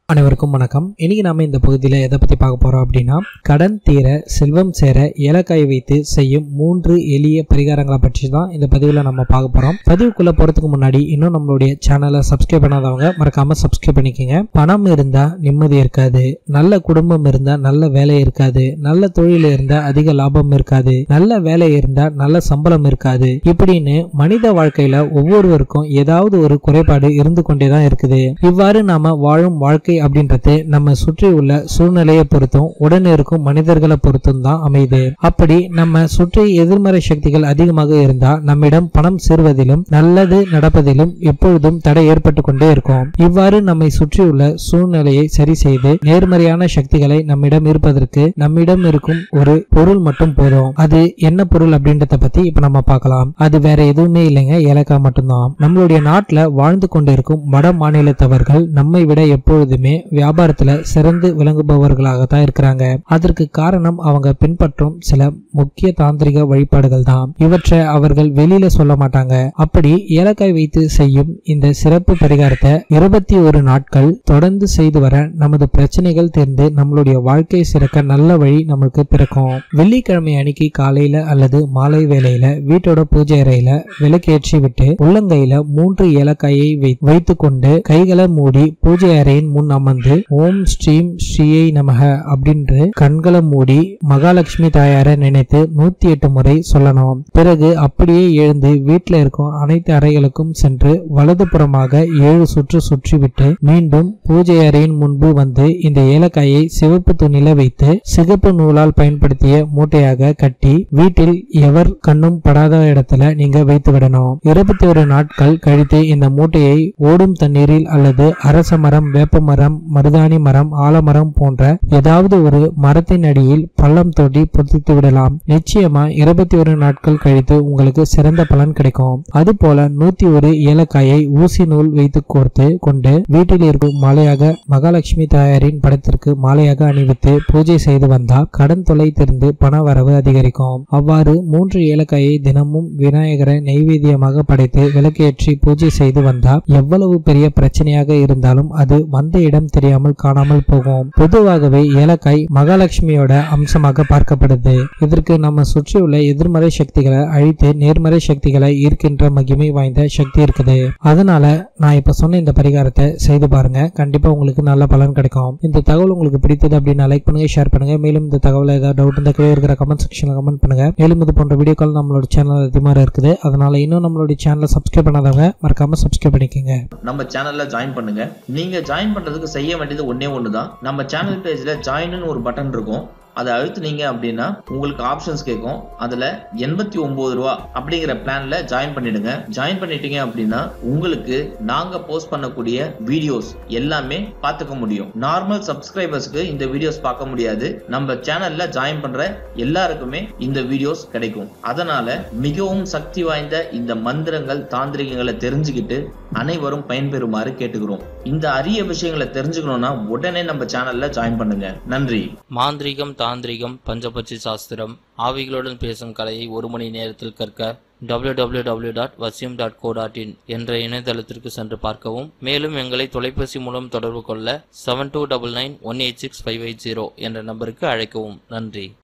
அனைவருக்கும் வணக்கம் இன்னைக்கு நாம இந்த பகுதியில் எதை பத்தி பார்க்க போறோம் அப்படின்னா கடன் தீர செல்வம் சேர ஏலக்காய் வைத்து செய்யும் மூன்று எளிய பரிகாரங்களை பற்றி தான் இந்த பதிவில் நம்ம பார்க்க போறோம் பதிவுக்குள்ள போறதுக்கு முன்னாடி இன்னும் நம்மளுடைய சேனலை சப்ஸ்கிரைப் பண்ணாதவங்க மறக்காம சப்ஸ்கிரைப் பண்ணிக்கோங்க பணம் இருந்தா நிம்மதி இருக்காது நல்ல குடும்பம் இருந்தா நல்ல வேலை இருக்காது நல்ல தொழில் இருந்தா அதிக லாபம் இருக்காது நல்ல வேலை இருந்தா நல்ல சம்பளம் இருக்காது இப்படின்னு மனித வாழ்க்கையில ஒவ்வொருவருக்கும் ஏதாவது ஒரு குறைபாடு இருந்து கொண்டே தான் இருக்குது இவ்வாறு நாம வாழும் வாழ்க்கை அப்படின்றது நம்ம சுற்றி உள்ள சூழ்நிலையை பொறுத்தும் உடன் இருக்கும் மனிதர்களை பொறுத்தும் தான் அமையுது அப்படி நம்ம சுற்றி எதிர்மறை சக்திகள் அதிகமாக இருந்தா நம்மிடம் பணம் சேருவதிலும் நல்லது நடப்பதிலும் எப்பொழுதும் தடை ஏற்பட்டு கொண்டே இருக்கும் இவ்வாறு நம்மை சுற்றியுள்ள சூழ்நிலையை சரி செய்து நேர்மறையான சக்திகளை நம்மிடம் இருப்பதற்கு நம்மிடம் இருக்கும் ஒரு பொருள் மட்டும் போதும் அது என்ன பொருள் அப்படின்றத பத்தி இப்ப நம்ம பார்க்கலாம் அது வேற எதுவுமே இல்லைங்க ஏலக்காய் மட்டும்தான் நம்மளுடைய நாட்டுல வாழ்ந்து கொண்டிருக்கும் வட மாநிலத்தவர்கள் நம்மை விட எப்பொழுதுமே வியாபாரத்துல சிறந்து விளங்குபவர்களாக தான் இருக்கிறாங்க அதற்கு காரணம் அவங்க பின்பற்றும் சில முக்கிய தாந்திரிக வழிபாடுகள் தான் இவற்றை அவர்கள் வெளியில சொல்ல மாட்டாங்க அப்படி ஏலக்காய் வைத்து செய்யும் இந்த சிறப்பு பரிகாரத்தை இருபத்தி ஒரு நாட்கள் தொடர்ந்து செய்து வர நமது பிரச்சனைகள் தீர்ந்து நம்மளுடைய வாழ்க்கை சிறக்க நல்ல வழி நமக்கு பிறக்கும் வெள்ளிக்கிழமை அன்னைக்கு காலையில அல்லது மாலை வேளையில வீட்டோட பூஜை அறையில விளக்கேற்றி விட்டு உள்ளங்கையில மூன்று ஏலக்காயை வை வைத்துக் கொண்டு கைகளை மூடி பூஜை அறையின் முன் அமர்ந்து ஓம் ஸ்ரீம் ஸ்ரீயை நமக அப்படின்று கண்களை மூடி மகாலட்சுமி தாயாரை நினைத்து நூத்தி எட்டு முறை சொல்லணும் பிறகு அப்படியே எழுந்து வீட்டுல இருக்கும் அனைத்து அறைகளுக்கும் சென்று வலதுபுறமாக ஏழு சுற்று சுற்றிவிட்டு மீண்டும் பூஜை அறையின் முன்பு வந்து இந்த ஏலக்காயை சிவப்பு துணியில வைத்து சிகப்பு நூலால் பயன்படுத்திய மூட்டையாக கட்டி வீட்டில் எவர் கண்ணும் படாத இடத்துல நீங்க வைத்து விடணும் இருபத்தி ஒரு நாட்கள் கழித்து இந்த மூட்டையை ஓடும் தண்ணீரில் அல்லது அரச மரம் வேப்ப மரம் மருதாணி மரம் ஆலமரம் போன்ற ஏதாவது ஒரு மரத்தின் அடியில் பள்ளம் தோண்டி புதைத்து விடலாம் நிச்சயமா இருபத்தி ஒரு நாட்கள் கழித்து உங்களுக்கு சிறந்த பலன் கிடைக்கும் அது போல நூத்தி ஒரு ஏலக்காயை ஊசி நூல் வைத்து கோர்த்து கொண்டு வீட்டில் இருக்கும் மாலையாக மகாலட்சுமி தாயாரின் படத்திற்கு மாலையாக அணிவித்து பூஜை செய்து வந்தா கடன் தொலை திறந்து பண வரவு அதிகரிக்கும் அவ்வாறு மூன்று ஏலக்காயை தினமும் விநாயகரை நைவேத்தியமாக படைத்து விளக்கேற்றி பூஜை செய்து வந்தா எவ்வளவு பெரிய பிரச்சனையாக இருந்தாலும் அது வந்த இடம் தெரியாமல் காணாமல் போகும் பொதுவாகவே ஏலக்காய் மகாலட்சுமியோட அம்சமாக பார்க்கப்படுது இதற்கு நம்ம சுற்றியுள்ள எதிர்மறை சக்திகளை அழித்து நேர்மறை சக்திகளை ஈர்க்கின்ற மகிமை வாய்ந்த சக்தி இருக்குது அதனால நான் இப்ப சொன்ன இந்த பரிகாரத்தை செய்து பாருங்க கண்டிப்பா உங்களுக்கு நல்ல பலன் கிடைக்கும் இந்த தகவல் உங்களுக்கு பிடித்தது அப்படின்னா லைக் பண்ணுங்க ஷேர் பண்ணுங்க மேலும் இந்த தகவல் ஏதாவது டவுட் இந்த கீழே இருக்கிற கமெண்ட் செக்ஷன்ல கமெண்ட் பண்ணுங்க மேலும் இது போன்ற வீடியோக்கள் நம்மளோட சேனல் அதிகமாக இருக்குது அதனால இன்னும் நம்மளுடைய சேனலை சப்ஸ்கிரைப் பண்ணாதவங்க மறக்காம சப்ஸ்கிரைப் பண்ணிக்கோங்க நம்ம சேனல்ல ஜாயின் பண்ணுங்க நீங்க ஜாயின் பண்றதுக்கு செய்ய வேண்டியது ஒண்ணே ஒன்று தான் நம்ம சேனல் பேஜ்ல ஜாயின்னு ஒரு பட்டன் இருக்கும் அதை அழுத்துனீங்க அப்படின்னா உங்களுக்கு ஆப்ஷன்ஸ் கேட்கும் அதுல எண்பத்தி ஒன்பது ரூபா அப்படிங்கிற பிளான்ல ஜாயின் பண்ணிடுங்க ஜாயின் பண்ணிட்டீங்க அப்படின்னா உங்களுக்கு நாங்க போஸ்ட் பண்ணக்கூடிய வீடியோஸ் எல்லாமே பார்த்துக்க முடியும் நார்மல் சப்ஸ்கிரைபர்ஸ்க்கு இந்த வீடியோஸ் பார்க்க முடியாது நம்ம சேனல்ல ஜாயின் பண்ற எல்லாருக்குமே இந்த வீடியோஸ் கிடைக்கும் அதனால மிகவும் சக்தி வாய்ந்த இந்த மந்திரங்கள் தாந்திரிகங்களை தெரிஞ்சுக்கிட்டு அனைவரும் பயன்பெறுமாறு கேட்டுக்கிறோம் இந்த அரிய விஷயங்களை தெரிஞ்சுக்கணும்னா உடனே நம்ம சேனல்ல ஜாயின் பண்ணுங்க நன்றி மாந்திரீகம் தாந்திரிகம் பஞ்சபட்சி சாஸ்திரம் ஆவிகளுடன் பேசும் கலையை ஒரு மணி நேரத்தில் கற்க www.vasyum.co.in டாட் வசியம் டாட் கோ டாட் இன் என்ற இணையதளத்திற்கு சென்று பார்க்கவும் மேலும் எங்களை தொலைபேசி மூலம் தொடர்பு கொள்ள seven two double nine one eight six five eight zero என்ற நம்பருக்கு அழைக்கவும் நன்றி